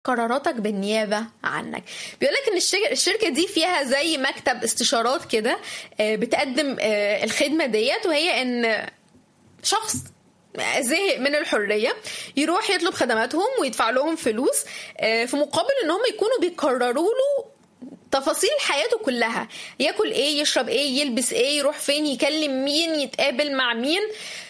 قراراتك بالنيابة عنك بيقول لك ان الشركة, الشركة دي فيها زي مكتب استشارات كده آه، بتقدم آه، الخدمة ديت وهي ان شخص زهق من الحرية يروح يطلب خدماتهم ويدفع لهم فلوس آه، في مقابل ان هم يكونوا بيكرروا له تفاصيل حياته كلها ياكل ايه يشرب ايه يلبس ايه يروح فين يكلم مين يتقابل مع مين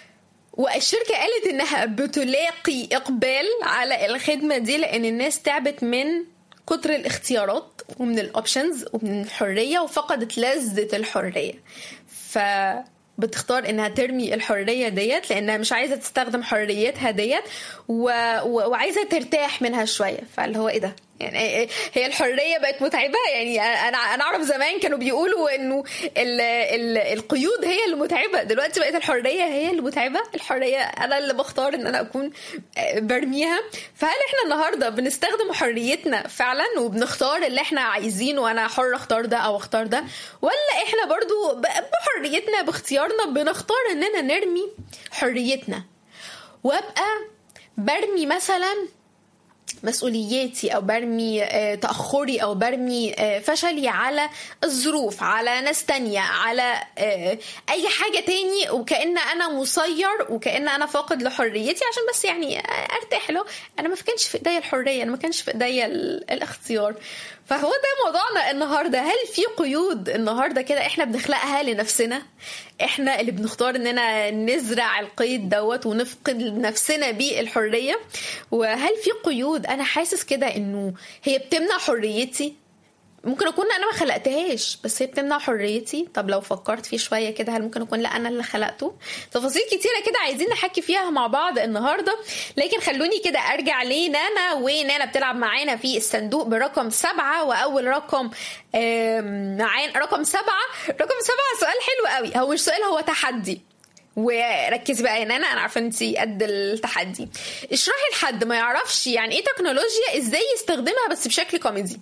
والشركة قالت انها بتلاقي اقبال على الخدمة دي لان الناس تعبت من كتر الاختيارات ومن الاوبشنز ومن الحرية وفقدت لذة الحرية ف بتختار انها ترمي الحريه ديت لانها مش عايزه تستخدم حريتها ديت و... و... وعايزه ترتاح منها شويه فاللي هو ايه ده يعني هي الحريه بقت متعبه يعني انا انا اعرف زمان كانوا بيقولوا انه ال ال القيود هي اللي متعبه دلوقتي بقت الحريه هي اللي متعبه الحريه انا اللي بختار ان انا اكون برميها فهل احنا النهارده بنستخدم حريتنا فعلا وبنختار اللي احنا عايزينه وانا حر اختار ده او اختار ده ولا احنا برضو بحريتنا باختيارنا بنختار اننا نرمي حريتنا وابقى برمي مثلا مسؤولياتي او برمي تاخري او برمي فشلي على الظروف على ناس تانية على اي حاجه تاني وكان انا مسير وكان انا فاقد لحريتي عشان بس يعني ارتاح له انا ما كانش في ايديا الحريه انا ما كانش في ايديا الاختيار فهو ده موضوعنا النهارده هل في قيود النهارده كده احنا بنخلقها لنفسنا احنا اللي بنختار اننا نزرع القيد دوت ونفقد نفسنا بيه الحريه وهل في قيود انا حاسس كده انه هي بتمنع حريتي ممكن اكون انا ما خلقتهاش بس هي بتمنع حريتي طب لو فكرت فيه شويه كده هل ممكن اكون لا انا اللي خلقته تفاصيل كتيره كده عايزين نحكي فيها مع بعض النهارده لكن خلوني كده ارجع لنانا ونانا بتلعب معانا في الصندوق برقم سبعة واول رقم معانا رقم سبعة رقم سبعة سؤال حلو قوي هو مش سؤال هو تحدي وركزي بقى يا نانا انا عارفه انت قد التحدي اشرحي لحد ما يعرفش يعني ايه تكنولوجيا ازاي يستخدمها بس بشكل كوميدي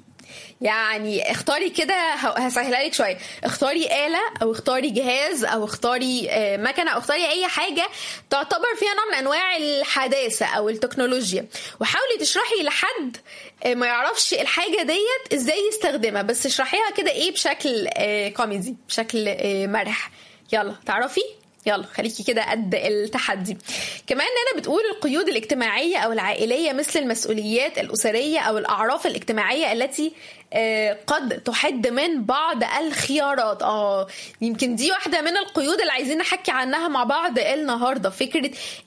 يعني اختاري كده هسهلها لك شويه اختاري آلة او اختاري جهاز او اختاري مكنه او اختاري اي حاجه تعتبر فيها نوع من انواع الحداثه او التكنولوجيا وحاولي تشرحي لحد ما يعرفش الحاجه ديت ازاي يستخدمها بس اشرحيها كده ايه بشكل كوميدي بشكل مرح يلا تعرفي يلا خليكي كده قد التحدي كمان انا بتقول القيود الاجتماعيه او العائليه مثل المسؤوليات الاسريه او الاعراف الاجتماعيه التي قد تحد من بعض الخيارات اه يمكن دي واحده من القيود اللي عايزين نحكي عنها مع بعض النهارده فكره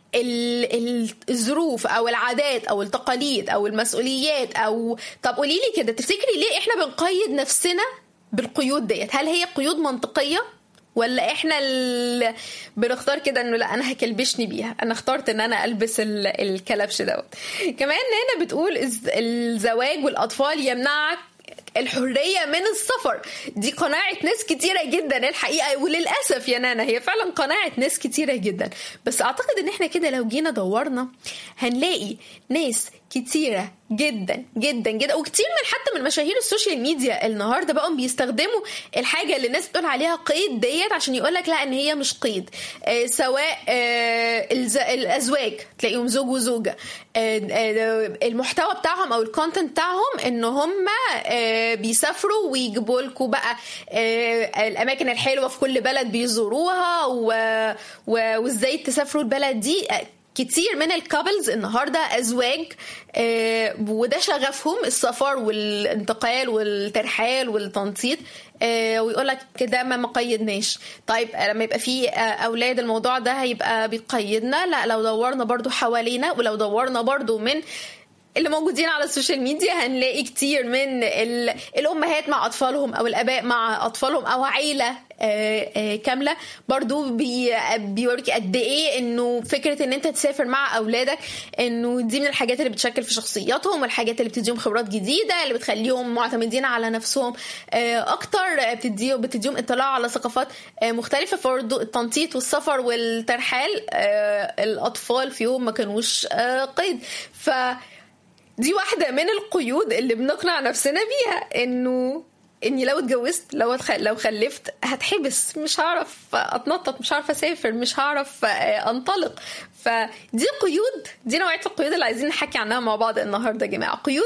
الظروف او العادات او التقاليد او المسؤوليات او طب قولي لي كده تفتكري ليه احنا بنقيد نفسنا بالقيود ديت هل هي قيود منطقيه ولا احنا اللي بنختار كده انه لا انا هكلبشني بيها انا اخترت ان انا البس الكلبش دوت كمان هنا بتقول الزواج والاطفال يمنعك الحريه من السفر دي قناعه ناس كتيره جدا الحقيقه وللاسف يا نانا هي فعلا قناعه ناس كتيره جدا بس اعتقد ان احنا كده لو جينا دورنا هنلاقي ناس كتيره جدا جدا جدا وكتير من حتى من مشاهير السوشيال ميديا النهارده بقوا بيستخدموا الحاجه اللي الناس بتقول عليها قيد ديت عشان يقول لك لا ان هي مش قيد آه سواء آه الازواج تلاقيهم زوج وزوجه آه آه المحتوى بتاعهم او الكونتنت بتاعهم ان هم آه بيسافروا ويجيبوا لكم بقى آه الاماكن الحلوه في كل بلد بيزوروها وازاي تسافروا البلد دي كتير من الكابلز النهارده ازواج آه وده شغفهم السفر والانتقال والترحال والتنطيط آه ويقول لك كده ما مقيدناش طيب لما يبقى في آه اولاد الموضوع ده هيبقى بيقيدنا لا لو دورنا برضو حوالينا ولو دورنا برضو من اللي موجودين على السوشيال ميديا هنلاقي كتير من الامهات مع اطفالهم او الاباء مع اطفالهم او عيله كامله برضو بيوريكي قد ايه انه فكره ان انت تسافر مع اولادك انه دي من الحاجات اللي بتشكل في شخصياتهم والحاجات اللي بتديهم خبرات جديده اللي بتخليهم معتمدين على نفسهم اكتر بتديهم بتديهم اطلاع على ثقافات مختلفه فبرضو التنطيط والسفر والترحال الاطفال فيهم ما كانوش قيد ف دي واحدة من القيود اللي بنقنع نفسنا بيها انه اني لو اتجوزت لو أتخ... لو خلفت هتحبس مش هعرف اتنطط مش هعرف اسافر مش هعرف انطلق فدي قيود دي نوعيه القيود اللي عايزين نحكي عنها مع بعض النهارده يا جماعه قيود